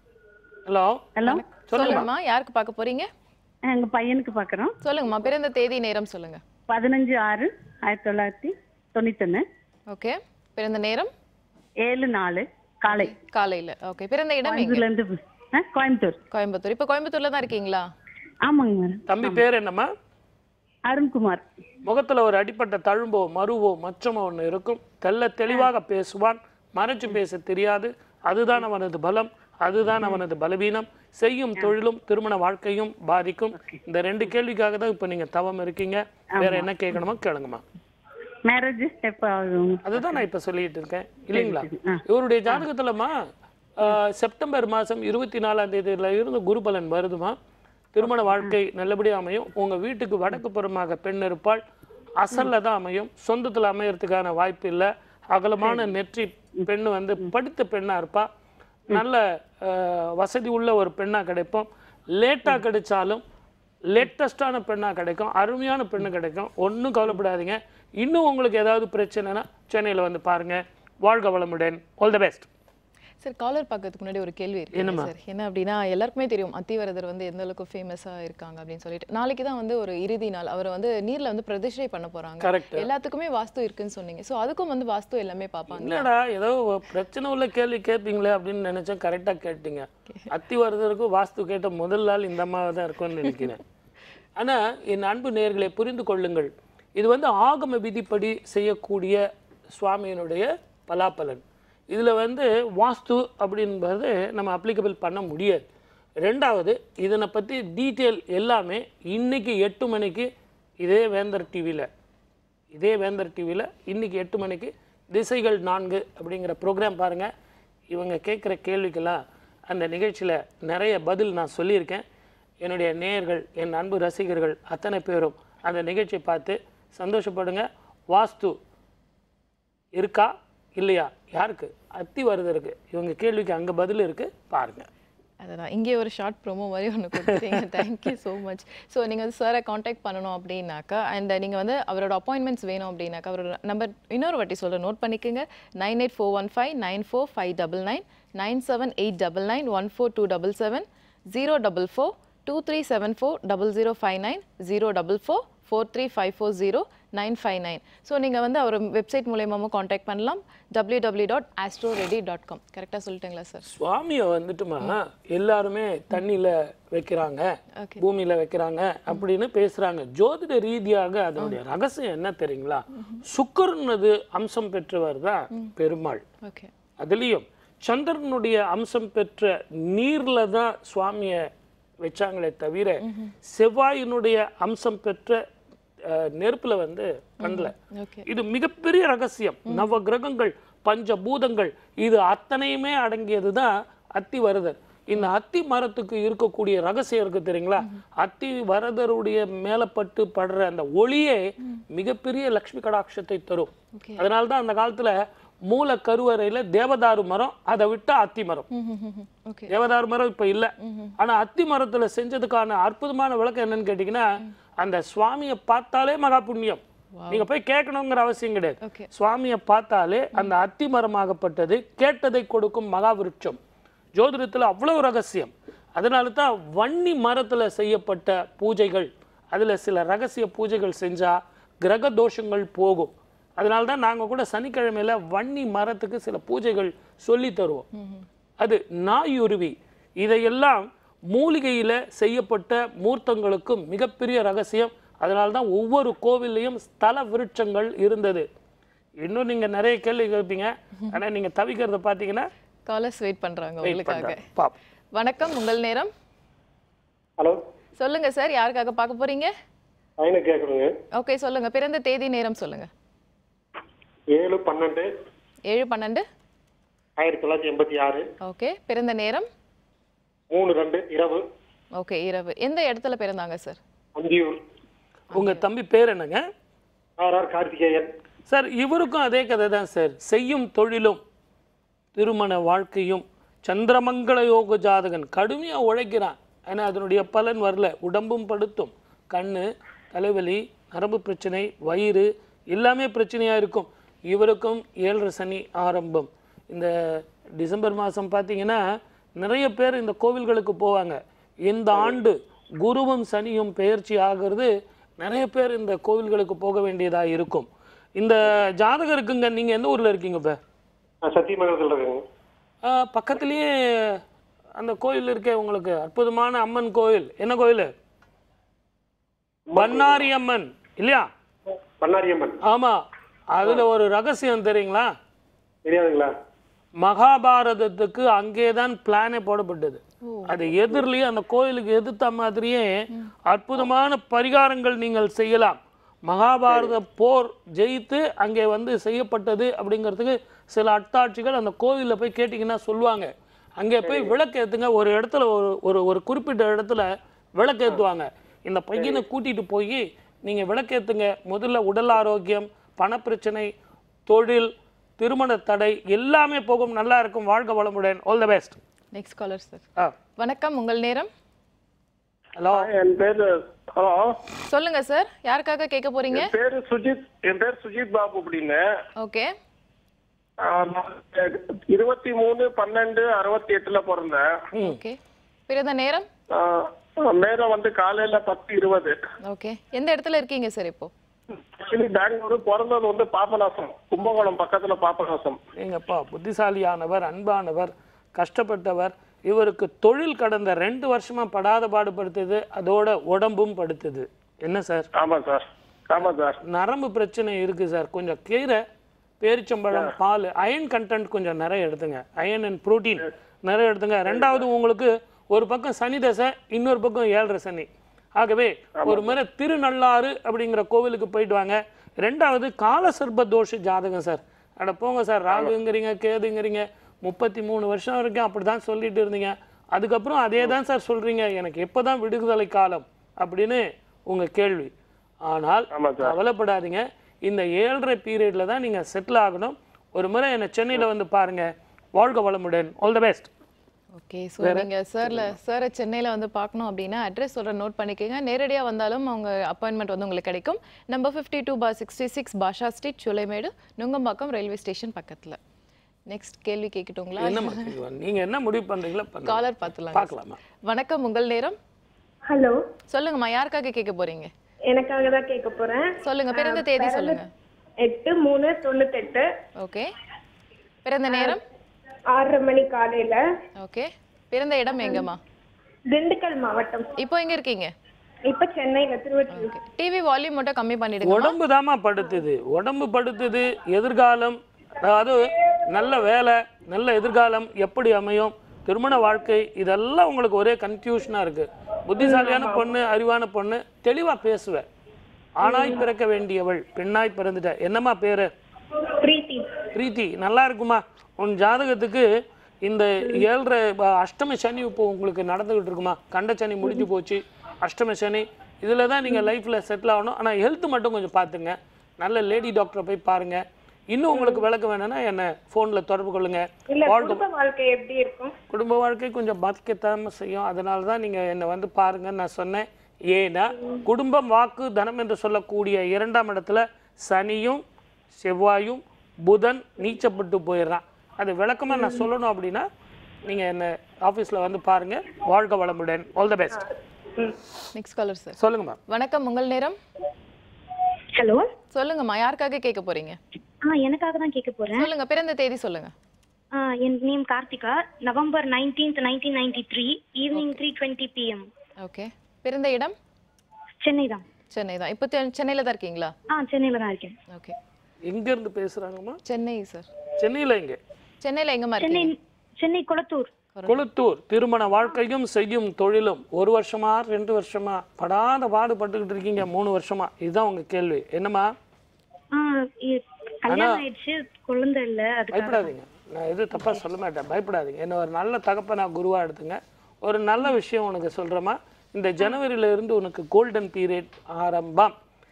ஹலோ ஹலோ சொல்லுங்கம்மா யாருக்கு பார்க்க போறீங்க எங்க பையனுக்கு பார்க்குறோம் சொல்லுங்கம்மா பிறந்த தேதி நேரம் சொல்லுங்க பதினஞ்சு ஆறு ஆயிரத்தி தொள்ளாயிரத்தி தொண்ணூத்தொன்னு ஓகே பிறந்த நேரம் ஏழு நாலு காலை காலையில ஓகே பிறந்த இடம் எங்க இதுல இருந்து ஆ, கோயம்புத்தூர் கோயம்புத்தூர் இப்போ கோயம்புத்தூர்ல தான் இருக்கீங்களா ஆமாங்க மேடம் தம்பி பேர் என்னம்மா அருண்குமார் முகத்துல ஒரு அடிப்பட்ட தழும்போ மருவோ மச்சமோ ஒன்று இருக்கும் தெள்ள தெளிவாக பேசுவான் மறைச்சு பேச தெரியாது அதுதான் அவனது பலம் அதுதான் அவனது பலவீனம் செய்யும் தொழிலும் திருமண வாழ்க்கையும் பாதிக்கும் இந்த ரெண்டு கேள்விக்காக தான் இப்போ நீங்க தவம் இருக்கீங்க வேற என்ன கேட்கணுமோ கேளுங்கம்மா மேரேஜ் எப்போ ஆகும் அதுதான் நான் இப்ப சொல்லிட்டு இருக்கேன் இல்லைங்களா இவருடைய ஜாதகத்துலமா ஆஹ், செப்டம்பர் மாசம் இருபத்தி நாலாம் தேதியில இருந்து குருபலன் வருதுமா திருமண வாழ்க்கை நல்லபடியா அமையும் உங்க வீட்டுக்கு வடக்கு புறமாக பெண் இருப்பாள் அசல்ல தான் அமையும் சொந்தத்துல அமையறதுக்கான வாய்ப்பு இல்லை அகலமான நெற்றி பெண் வந்து படித்த பெண்ணா இருப்பா நல்ல ஆஹ், வசதி உள்ள ஒரு பெண்ணா கிடைப்போம் லேட்டா கிடைச்சாலும் லேட்டஸ்டான பெண்ணா கிடைக்கும் அருமையான பெண்ணு கிடைக்கும் ஒன்றும் கவலைப்படாதீங்க இன்னும் உங்களுக்கு ஏதாவது பிரச்சனைனா சென்னையில் வந்து பாருங்க வாழ்க வளமுடன் all the best sir caller பார்க்கறதுக்கு முன்னாடி ஒரு கேள்வி இருக்கு என்னம்மா? சார் என்ன அப்படின்னா எல்லாருக்குமே தெரியும் அத்திவரதர் வந்து எந்த அளவுக்கு ஃபேமஸா இருக்காங்க அப்படின்னு சொல்லிட்டு நாளைக்கு தான் வந்து ஒரு இறுதி நாள் அவர் வந்து நீர்ல வந்து பிரதிஷ்டை பண்ண போறாங்க Correct. எல்லாத்துக்குமே வாஸ்து இருக்குன்னு சொன்னீங்க சோ அதுக்கும் வந்து வாஸ்து எல்லாமே பார்ப்பாங்க என்னடா ஏதோ பிரச்சனை உள்ள கேள்வி கேட்பீங்களே அப்படின்னு நினைச்சேன் கரெக்டாக கேட்டீங்க அத்தி வருதற்கு வாஸ்து கேட்ட முதல் நாள் இந்த அம்மாவை தான் இருக்கும்னு நினைக்கிறேன் ஆனா என் அன்பு நேயர்களை புரிந்து கொள்ளுங்கள் இது வந்து ஆகம விதிப்படி செய்யக்கூடிய சுவாமியினுடைய பலாபலன் இதுல வந்து வாஸ்து அப்படின்றது நம்ம அப்ளிகபிள் பண்ண முடியாது ரெண்டாவது இதனை பத்தி டீட்டெயில் எல்லாமே இன்னைக்கு எட்டு மணிக்கு இதே வேந்தர் டிவியில் இதே வேந்தர் டிவியில் இன்னைக்கு எட்டு மணிக்கு திசைகள் நான்கு அப்படிங்கிற ப்ரோக்ராம் பாருங்க இவங்க கேட்குற கேள்விக்கெல்லாம் அந்த நிகழ்ச்சியில் நிறைய பதில் நான் சொல்லியிருக்கேன் என்னுடைய நேயர்கள் என் அன்பு ரசிகர்கள் அத்தனை பேரும் அந்த நிகழ்ச்சியை பார்த்து சந்தோஷப்படுங்க வாஸ்து இருக்கா இல்லையா யாருக்கு அத்தி வருதருக்கு இவங்க கேள்விக்கு அங்கே பதில் இருக்கு பாருங்க அதுதான் இங்கே ஒரு ஷார்ட் ப்ரோமோ மாதிரி ஒன்று கொடுத்துட்டீங்க தேங்க்யூ ஸோ மச் ஸோ நீங்கள் வந்து சாரை காண்டாக்ட் பண்ணணும் அப்படின்னாக்கா அண்ட் நீங்கள் வந்து அவரோட அப்பாயின்மெண்ட்ஸ் வேணும் அப்படின்னாக்கா அவரோட நம்பர் இன்னொரு வாட்டி சொல்கிறேன் நோட் பண்ணிக்கோங்க nine eight four one five nine four five double nine nine seven eight double nine one four two double seven zero double four two three seven four double zero five nine zero double four four three five four zero nine five nine so நீங்கள் வந்து அவர் வெப்சைட் மூலயமாவும் காண்டாக்ட் பண்ணலாம் W W dot astro ready dot com கரெக்டாக சொல்லிட்டுங்களா சார் சுவாமியை வந்துட்டுமா எல்லாருமே தண்ணியில வைக்கிறாங்க Okay. பூமியில வைக்கிறாங்க அப்படின்னு பேசுறாங்க ஜோதிட ரீதியாக அதனுடைய ரகசியம் என்ன தெரியுங்களா சுக்கரனது அம்சம் பெற்றவர் தான் பெருமாள் ஓகே அதுலேயும் சந்திரனுடைய அம்சம் பெற்ற நீர்ல தான் சுவாமியை வச்சாங்களே தவிர செவ்வாயினுடைய அம்சம் பெற்ற அஹ், நெருப்புல வந்து பண்ணல ஓகே இது மிகப்பெரிய ரகசியம் நவ கிரகங்கள் பஞ்சபூதங்கள் இது அத்தனையுமே அடங்கியது தான் அத்தி வரதர் இந்த அத்தி மரத்துக்கு இருக்கக்கூடிய ரகசியம் இருக்கு தெரியுங்களா அத்தி வரதருடைய மேலப்பட்டு படுற அந்த ஒளியே மிகப்பெரிய லக்ஷ்மி கடாட்சத்தை தரும் Okay. அதனால தான் அந்த காலத்துல மூல கருவறையில தேவதாரு மரம் அதை விட்டா அத்தி மரம் ஓகே தேவதாரு மரம் இப்ப இல்ல ஆனா அத்தி மரத்துல செஞ்சதுக்கான அற்புதமான விளக்கம் என்னன்னு கேட்டீங்கன்னா அந்த சுவாமியை பார்த்தாலே மகா புண்ணியம் நீங்க போய் கேட்கணுங்கிற அவசியம் கிடையாது Okay. சுவாமியை பார்த்தாலே அந்த அத்தி மரமாகப்பட்டது கேட்டதை கொடுக்கும் மகா விருட்சம் ஜோதிடத்துல அவ்வளவு ரகசியம் அதனால தான் வன்னி மரத்துல செய்யப்பட்ட பூஜைகள் அதுல சில ரகசிய பூஜைகள் செஞ்சா கிரக தோஷங்கள் போகும் அதனால தான் நாங்க கூட சனிக்கிழமையில வன்னி மரத்துக்கு சில பூஜைகள் சொல்லி தருவோம் அது நாயுருவி இதையெல்லாம் மூலிகையில செய்யப்பட்ட மூர்த்தங்களுக்கும் மிகப்பெரிய ரகசியம் அதனால தான் ஒவ்வொரு கோவில்லையும் ஸ்தல விருட்சங்கள் இருந்தது இன்னும் நீங்க நிறைய கேள்வி கேட்பீங்க ஆனா நீங்க தவிக்கிறத பார்த்தீங்கன்னா காலர்ஸ் வெயிட் பண்றாங்க வெயிட் உங்களுக்காக பண்றேன் பாப் வணக்கம் உங்கள் நேரம் ஹலோ சொல்லுங்க சார் யாருக்காக பார்க்க போறீங்க பையனை கேட்குறேங்க ஓகே சொல்லுங்க பிறந்த தேதி நேரம் சொல்லுங்க ஏழு பன்னெண்டு ஏழு பன்னெண்டு ஆயிரத்தி தொள்ளாயிரத்தி எண்பத்தி ஆறு ஓகே பிறந்த நேரம் மூணு ரெண்டு இரவு ஓகே இரவு எந்த இடத்துல பிறந்தாங்க சார் அந்தியூர் உங்க தம்பி பேர் என்னங்க ஆர் ஆர் கார்த்திகேயன் சார் இவருக்கும் அதே கதை தான் சார் செய்யும் தொழிலும் திருமண வாழ்க்கையும் சந்திரமங்கள யோக ஜாதகன் கடுமையாக உழைக்கிறான் ஆனால் அதனுடைய பலன் வரல உடம்பும் படுத்தும் கண்ணு தலைவலி நரம்பு பிரச்சனை வயிறு எல்லாமே பிரச்சனையாக இருக்கும் இவருக்கும் ஏழரை சனி ஆரம்பம் இந்த டிசம்பர் மாதம் பார்த்தீங்கன்னா நிறைய பேர் இந்த கோவில்களுக்கு போவாங்க இந்த ஆண்டு குருவும் சனியும் பெயர்ச்சி ஆகிறது நிறைய பேர் இந்த கோவில்களுக்கு போக வேண்டியதாக இருக்கும் இந்த ஜாதகம் இருக்குங்க நீங்கள் எந்த ஊரில் இருக்கீங்க இப்போ சத்தியமங்கலத்தில் இருக்குங்க பக்கத்துலேயே அந்த கோயில் இருக்கே உங்களுக்கு அற்புதமான அம்மன் கோயில் என்ன கோயில் பண்ணாரி அம்மன் இல்லையா பண்ணாரியம்மன் ஆமா அதுல ஒரு ரகசியம் தெரியுங்களா தெரியாதுங்களா மகாபாரதத்துக்கு அங்கேதான் பிளானே போடப்பட்டது அது எதிரிலேயே அந்த கோயிலுக்கு எதிர்த்த மாதிரியே அற்புதமான பரிகாரங்கள் நீங்கள் செய்யலாம் மகாபாரத போர் ஜெயித்து அங்கே வந்து செய்யப்பட்டது அப்படிங்கிறதுக்கு சில அட்டாட்சிகள் அந்த கோவிலில் போய் கேட்டிங்கன்னா சொல்லுவாங்க அங்கே போய் விளக்கேத்துங்க ஒரு இடத்துல ஒரு ஒரு ஒரு குறிப்பிட்ட இடத்துல விளக்கேத்துவாங்க இந்த பையனை கூட்டிட்டு போய் நீங்கள் விளக்கேத்துங்க முதல்ல உடல் ஆரோக்கியம் பணப்பிரச்சனை தொழில் திருமண தடை எல்லாமே போகும் நல்லா இருக்கும் வாழ்க வளமுடன் all the best next caller sir ஆ வணக்கம் உங்கள் நேரம் ஹலோ என் பேரு ஹலோ சொல்லுங்க சார் யாருக்காக கேட்க போறீங்க என் பேரு சுஜித் என் பேர் சுஜித் பாபு அப்படின்னு ஓகே ஆஹ் நான் இருபத்தி மூணு பன்னெண்டு அறுபத்தி எட்டுல பிறந்தேன் ஓகே பிறந்த நேரம் ஆஹ் மேடம் வந்து காலையில பத்து இருபது ஓகே எந்த இடத்துல இருக்கீங்க சார் இப்போ ஆக்சுவலி பெங்களூரு பிறந்தது வந்து பாபநாசம் கும்பகோணம் பக்கத்துல பாபநாசம் எங்கப்பா புத்திசாலியானவர் அன்பானவர் கஷ்டப்பட்டவர் இவருக்கு தொழில் கடந்த ரெண்டு வருஷமா படாத பாடுபடுத்துது அதோட உடம்பும் படுத்துது என்ன சார் ஆமா சார் ஆமா சார் நரம்பு பிரச்சனை இருக்கு சார் கொஞ்சம் கீரை பேரிச்சம்பழம் பால் அயன் கண்டென்ட் கொஞ்சம் நிறைய எடுத்துங்க அயன் அண்ட் புரோட்டீன் நிறைய எடுத்துங்க ரெண்டாவது உங்களுக்கு ஒரு பக்கம் சனி தசை இன்னொரு பக்கம் ஏழரை சனி ஆகவே ஒரு முறை திருநள்ளாறு அப்படிங்கிற கோவிலுக்கு போயிட்டு வாங்க ரெண்டாவது காலசர்ப தோஷ ஜாதகம் சார் அட போங்க சார் ராகுங்கிறீங்க கேதுங்கிறீங்க முப்பத்தி மூணு வருஷம் வரைக்கும் அப்படி தான் சொல்லிட்டு இருந்தீங்க அதுக்கப்புறம் அதே தான் சார் சொல்றீங்க எனக்கு எப்போதான் விடுதலை காலம் அப்படின்னு உங்க கேள்வி ஆனால் ஆமா சார். கவலைப்படாதீங்க இந்த ஏழரை பீரியட்ல தான் நீங்க செட்டில் ஆகணும் ஒரு முறை என்னை சென்னையில வந்து பாருங்க வாழ்க வளமுடன் all the best okay so நீங்கள் சார்ல சாரை சென்னையில் வந்து பார்க்கணும் அப்படின்னா அட்ரஸ் சொல்கிற நோட் பண்ணிக்கோங்க நேரடியாக வந்தாலும் அவங்க அப்பாயின்மெண்ட் வந்து உங்களுக்கு கிடைக்கும் number fifty two four sixty six Basha street Choolaimedu Nungambakkam railway station பக்கத்தில் நெக்ஸ்ட் கேள்வி கேட்கட்டுங்களா என்னம்மா கேள்வி? நீங்க என்ன முடிவு பண்றீங்களோ பண்ணுங்க. காலர் பார்த்துலாம் பார்க்கலாமா வணக்கம் உங்கள் நேரம் ஹலோ சொல்லுங்கம்மா யாருக்காக கேட்க போறீங்க எனக்காக தான் கேட்க போறேன் சொல்லுங்க பிறந்த தேதி சொல்லுங்க எட்டு மூணு தொண்ணூத்தெட்டு ஓகே பிறந்த நேரம் ஆறரை மணி காலையில ஓகே பிறந்த இடம் எங்கம்மா திண்டுக்கல் மாவட்டம் இப்போ எங்க இருக்கீங்க இப்ப சென்னையில திருவள்ளூர் டிவி வால்யூம் மட்டும் கம்மி பண்ணிடுங்க உடம்பு தாம்மா படுத்துது உடம்பு படுத்துது எதிர்காலம் அதாவது நல்ல வேலை நல்ல எதிர்காலம் எப்படி அமையும் திருமண வாழ்க்கை இதெல்லாம் உங்களுக்கு ஒரே கன்ஃபியூஷனாக இருக்கு புத்திசாலியான பொண்ணு அறிவான பொண்ணு தெளிவாக பேசுவேன் ஆணாய் பிறக்க வேண்டியவள் பெண்ணாய் பிறந்துட்ட என்னம்மா பேரு பிரீத்தி பிரீத்தி நல்லா இருக்குமா உன் ஜாதகத்துக்கு இந்த ஏழரை ப- அஷ்டம சனி இப்போ உங்களுக்கு நடந்துகிட்டு இருக்குமா கண்ட சனி முடிஞ்சு போச்சு அஷ்டம சனி இதில் தான் நீங்கள் லைஃப்பில் செட்டில் ஆகணும் ஆனால் ஹெல்த் மட்டும் கொஞ்சம் பார்த்துங்க நல்ல லேடி டாக்டரை போய் பாருங்க இன்னும் உங்களுக்கு விளக்க வேணும்னா என்னை ஃபோனில் தொடர்பு கொள்ளுங்க இல்ல வாழ்க்கை குடும்ப வாழ்க்கை எப்படி இருக்கும் குடும்ப வாழ்க்கை கொஞ்சம் பாதிக்கத்தாம செய்யும் அதனால தான் நீங்கள் என்னை வந்து பாருங்கன்னு நான் சொன்னேன் ஏன்னா குடும்பம் வாக்கு தனம் என்று சொல்லக்கூடிய இரண்டாம் இடத்துல சனியும் செவ்வாயும் புதன் நீச்சப்பட்டு போயிடுறான் அது விளக்கமாக நான் சொல்லணும் அப்படின்னா நீங்கள் என்ன ஆஃபீஸில் வந்து பாருங்க வாழ்க வளமுடன் all the best next caller sir சொல்லுங்க மேம் வணக்கம் உங்கள் நேரம் ஹலோ சொல்லுங்கம்மா யாருக்காக கேட்க போறீங்க ஆ எனக்காக தான் கேட்க போறேன் சொல்லுங்க பிறந்த தேதி சொல்லுங்க ஆ, என் name Karthika November nineteenth nineteen ninety three evening three twenty PM okay பிறந்த இடம் சென்னை தான் சென்னை தான் இப்போ தெ- சென்னையில தான் இருக்கீங்களா ஆ சென்னையில தான் இருக்கேன் ஓகே எங்கேருந்து பேசுகிறாங்கம்மா சென்னை சார் சென்னையில் எங்கே சென்னையில எங்கம்மா சென்னை இருக்கீங்க சென்னை குளத்தூர் கொளுத்தூர் திருமண வாழ்க்கையும் செய்யும் தொழிலும் ஒரு வருஷமா ரெண்டு வருஷமா படாத பாடுபட்டுக்கிட்டு இருக்கீங்க மூணு வருஷமா இதுதான் உங்க கேள்வி என்னம்மா ஆ இ- கல்யாணம் ஆயிடுச்சு குழந்தை இல்ல அதுக்காக பயப்படாதீங்க நான் எதுவும் தப்பா சொல்ல மாட்டேன் பயப்படாதீங்க என்ன ஒரு நல்ல தகப்பனா குருவா எடுத்துங்க ஒரு நல்ல விஷயம் உனக்கு சொல்றேம்மா இந்த ஜனவரியில இருந்து உனக்கு கோல்டன் பீரியட் ஆரம்பம்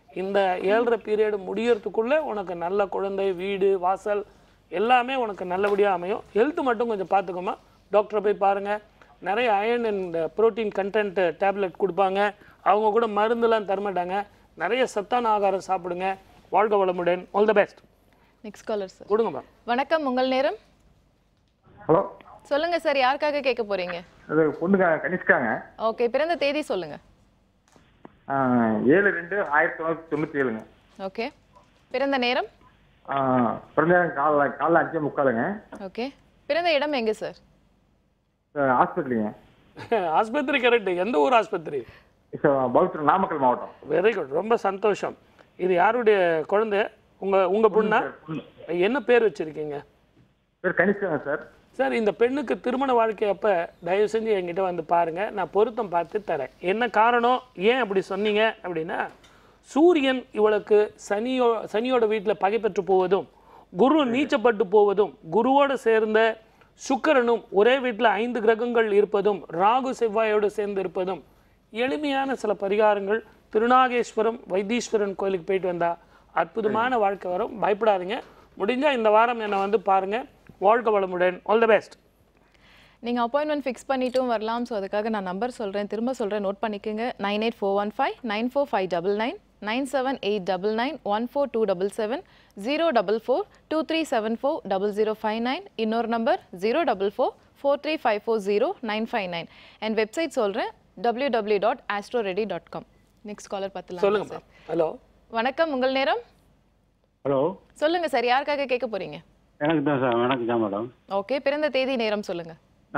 இந்த ஏழரை பீரியட் முடியறதுக்குள்ளே உனக்கு நல்ல குழந்தை வீடு வாசல் எல்லாமே உனக்கு நல்லபடியாக அமையும் ஹெல்த் மட்டும் கொஞ்சம் பார்த்துக்கோமா டாக்டரை போய் பாருங்கள் நிறைய iron and protein content tablet கொடுப்பாங்க அவங்க கூட மருந்துலாம் தரமாட்டாங்க நிறைய சத்தான ஆகாரம் சாப்பிடுங்க வாழ்க வளமுடன் all the best next caller sir கொடுங்க மேம் வணக்கம் உங்கள் நேரம் ஹலோ சொல்லுங்க சார் யாருக்காக கேட்க போறீங்க அது பொண்ணுங்க கனிஷ்காங்க ஓகே பிறந்த தேதி சொல்லுங்க ஆ, ஏழு ரெண்டு ஆயிரத்தி தொள்ளாயிரத்தி தொண்ணூற்றி ஏழுங்க ஓகே பிறந்த நேரம் ஆ, பிறந்த காலைல காலைல அஞ்சே முக்காலுங்க ஓகே பிறந்த இடம் எங்க சார் ஹாஸ்பிட்டலுங்க ஆஸ்பத்திரி கரெக்ட் எந்த ஊர் ஆஸ்பத்திரி பவித்ர நாமக்கல் மாவட்டம் வெரி குட் ரொம்ப சந்தோஷம் இது யாருடைய குழந்தை உங்க உங்க பொண்ணா என்ன பேர் வச்சிருக்கீங்க பேர் கனிஷ்காங்க சார் சார் இந்த பெண்ணுக்கு திருமண வாழ்க்கை அப்ப தயவு செஞ்சு என்கிட்ட வந்து பாருங்க நான் பொருத்தம் பார்த்து தரேன் என்ன காரணம் ஏன் அப்படி சொன்னீங்க அப்படின்னா சூரியன் இவளுக்கு சனியோ சனியோட வீட்டில் பகை பெற்று போவதும் குரு நீச்சப்பட்டு போவதும் குருவோட சேர்ந்த சுக்கிரனும் ஒரே வீட்டில் ஐந்து கிரகங்கள் இருப்பதும் ராகு செவ்வாயோடு சேர்ந்து இருப்பதும் எளிமையான சில பரிகாரங்கள் திருநாகேஸ்வரம் வைத்தீஸ்வரன் கோயிலுக்கு போயிட்டு வந்தா அற்புதமான வாழ்க்கை வரும் பயப்படாதீங்க முடிஞ்சா இந்த வாரம் என்னை வந்து பாருங்க வாழ்க வளமுடன் ஆல் த பெஸ்ட் நீங்கள் அப்பாயின்மெண்ட் ஃபிக்ஸ் பண்ணிட்டும் வரலாம் ஸோ அதுக்காக நான் நம்பர் சொல்கிறேன் திரும்ப சொல்கிறேன் நோட் பண்ணிக்கோங்க nine eight four one five nine four five double nine nine seven eight double nine one four two double seven zero double four two three seven four double zero five nine இன்னொரு number zero double four four three five four zero nine five nine என் வெப்சைட் சொல்கிறேன் W W dot astro ready dot com next caller பார்த்துலாம் சொல்லுங்க சார் ஹலோ வணக்கம் உங்கள் நேரம் ஹலோ சொல்லுங்கள் சார் யாருக்காக கேட்க போகிறீங்க எனக்கு தான் சார் எனக்கு தான் மேடம் ஓகே பிறந்த தேதி நேரம் சொல்லுங்கள்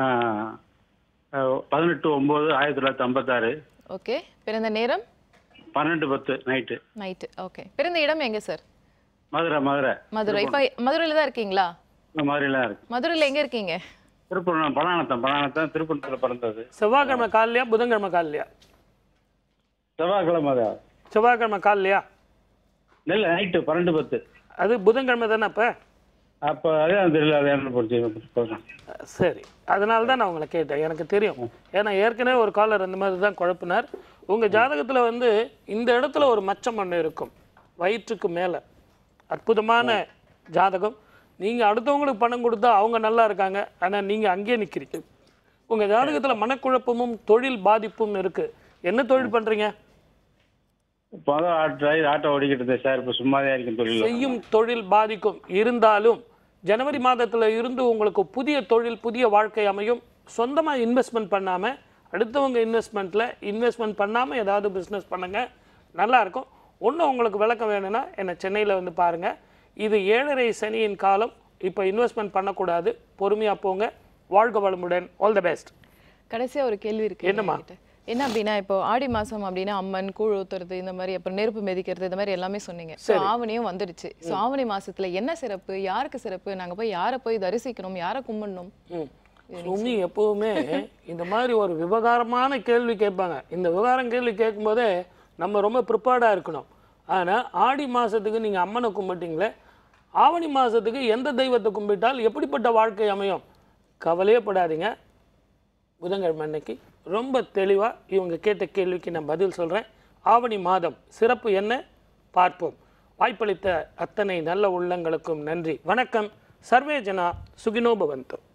பதினெட்டு ஒம்பது ஆயிரத்தி தொள்ளாயிரத்தி ஐம்பத்தாறு ஓகே பிறந்த நேரம் பன்னெண்டு பத்து நைட்டு நைட்டு ஓகே பிறந்த இடம் எங்கே சார் மதுரை மதுரை மதுரை இப்போ மதுரையில் தான் இருக்கீங்களா இந்த மாதிரிலாம் இருக்கு மதுரையில் எங்கே இருக்கீங்க திருப்பூர் பலானத்தம் பலானத்தம் திருப்பூரத்தில் பிறந்தது செவ்வாய்க்கிழமை காலையிலையா புதன்கிழமை காலையிலையா செவ்வாய்க்கிழமை தான் செவ்வாய்க்கிழமை காலையிலையா இல்லை நைட்டு பன்னெண்டு பத்து அது புதன்கிழமை தானே அப்போ அப்போ அதே தெரியல அது என்ன படிச்சு சரி அதனால தான் நான் உங்களை கேட்டேன் எனக்கு தெரியும் ஏன்னா ஏற்கனவே ஒரு காலர் அந்த மாதிரி தான் குழப்பினார் உங்கள் ஜாதகத்தில் வந்து இந்த இடத்துல ஒரு மச்சம் ஒன்று இருக்கும் வயிற்றுக்கு மேலே அற்புதமான ஜாதகம் நீங்கள் அடுத்தவங்களுக்கு பணம் கொடுத்தா அவங்க நல்லா இருக்காங்க ஆனால் நீங்கள் அங்கேயே நிற்கிறீங்க உங்கள் ஜாதகத்தில் மனக்குழப்பமும் தொழில் பாதிப்பும் இருக்குது என்ன தொழில் பண்ணுறீங்க இப்போ தான் ஆட்டோ ஆட்டோ ஓடிக்கிட்டு இருந்தேன் சார் இப்போ சும்மாதான் இருக்கும் தொழில் செய்யும் தொழில் பாதிக்கும் இருந்தாலும் ஜனவரி மாதத்துல இருந்து உங்களுக்கு புதிய தொழில் புதிய வாழ்க்கை அமையும் சொந்தமா இன்வெஸ்ட்மெண்ட் பண்ணாம அடுத்தவங்க இன்வெஸ்ட்மெண்ட்ல இன்வெஸ்ட்மெண்ட் பண்ணாம ஏதாவது பிஸ்னஸ் பண்ணுங்க நல்லா இருக்கும் ஒன்று உங்களுக்கு விளக்கம் வேணும்னா என்னை சென்னையில் வந்து பாருங்க இது ஏழரை சனியின் காலம் இப்போ இன்வெஸ்ட்மெண்ட் பண்ணக்கூடாது பொறுமையா போங்க வாழ்க வளமுடன் ஆல் த பெஸ்ட் கடைசியா ஒரு கேள்வி இருக்கு என்னம்மா? என்கிட்ட. என்ன அப்படின்னா இப்போ ஆடி மாசம் அப்படின்னா அம்மன் கூழ் ஊத்துறது இந்த மாதிரி அப்புறம் நெருப்பு மிதிக்கிறது இந்த மாதிரி எல்லாமே சொன்னீங்க ஸோ சரி. ஆவணியும் வந்துடுச்சு ஸோ ஆவணி மாசத்துல என்ன சிறப்பு யாருக்கு சிறப்பு நாங்க போய் யாரை போய் தரிசிக்கணும் யாரை கும்பிடணும் ம். சுமி எப்பவுமே இந்த மாதிரி ஒரு விவகாரமான கேள்வி கேட்பாங்க இந்த விவகாரம் கேள்வி கேட்கும்போதே நம்ம ரொம்ப ப்ரிப்பேர்டாக இருக்கணும் ஆனால் ஆடி மாதத்துக்கு நீங்கள் அம்மனை கும்பிட்டீங்களே ஆவணி மாதத்துக்கு எந்த தெய்வத்தை கும்பிட்டால் எப்படிப்பட்ட வாழ்க்கை அமையும் கவலையே படாதீங்க புதன்கிழமை அன்னைக்கு ரொம்ப தெளிவாக இவங்க கேட்ட கேள்விக்கு நான் பதில் சொல்கிறேன் ஆவணி மாதம் சிறப்பு என்ன பார்ப்போம் வாய்ப்பளித்த அத்தனை நல்ல உள்ளங்களுக்கும் நன்றி வணக்கம் சர்வே ஜனா சுகினோ பவந்தோ